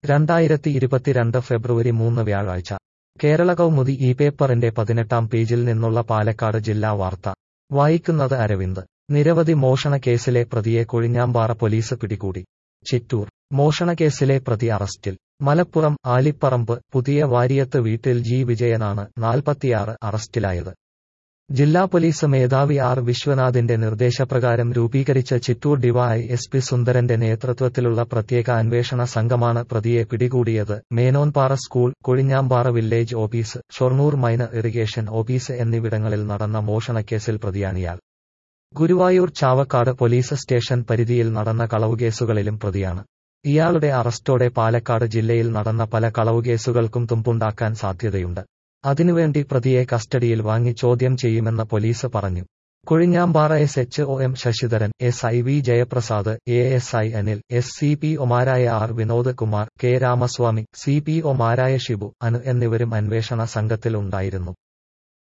രണ്ടായിരത്തി ഇരുപത്തിരണ്ട് ഫെബ്രുവരി മൂന്ന് വ്യാഴാഴ്ച കേരള കൗമുദി ഈ പേപ്പറിന്റെ പതിനെട്ടാം പേജിൽ നിന്നുള്ള പാലക്കാട് ജില്ലാ വാർത്ത വായിക്കുന്നത് അരവിന്ദ് നിരവധി മോഷണ കേസിലെ പ്രതിയെ കൊഴിഞ്ഞാമ്പാറ പോലീസ് പിടികൂടി ചിറ്റൂർ മോഷണക്കേസിലെ പ്രതി അറസ്റ്റിൽ മലപ്പുറം ആലിപ്പറമ്പ് പുതിയ വാരിയത്ത് വീട്ടിൽ ജി വിജയനാണ് നാൽപ്പത്തിയാറ് അറസ്റ്റിലായത് ജില്ലാ പോലീസ് മേധാവി ആർ വിശ്വനാഥിന്റെ നിർദ്ദേശപ്രകാരം രൂപീകരിച്ച ചിറ്റൂർ ഡിവൈ എസ് പി സുന്ദരന്റെ നേതൃത്വത്തിലുള്ള പ്രത്യേക അന്വേഷണ സംഘമാണ് പ്രതിയെ പിടികൂടിയത് Menonpara school Kozhinjampara village office Shoranur minor irrigation office എന്നിവിടങ്ങളിൽ നടന്ന മോഷണക്കേസിൽ പ്രതിയാണിയാൾ ഗുരുവായൂർ ചാവക്കാട് പോലീസ് സ്റ്റേഷൻ പരിധിയിൽ നടന്ന കളവുകേസുകളിലും പ്രതിയാണ് ഇയാളുടെ അറസ്റ്റോടെ പാലക്കാട് ജില്ലയിൽ നടന്ന പല കളവുകേസുകൾക്കും തുമ്പുണ്ടാക്കാൻ സാധ്യതയുണ്ട് അതിനുവേണ്ടി പ്രതിയെ കസ്റ്റഡിയിൽ വാങ്ങി ചോദ്യം ചെയ്യുമെന്ന് പോലീസ് പറഞ്ഞു Kozhinjampara S H O M Sasidharan S I V Jayaprasad A S I Anil S C P ഒമാരായ R Vinod Kumar K Ramaswamy C P ഒമാരായ ഷിബു അനു എന്നിവരും അന്വേഷണ സംഘത്തിൽ ഉണ്ടായിരുന്നു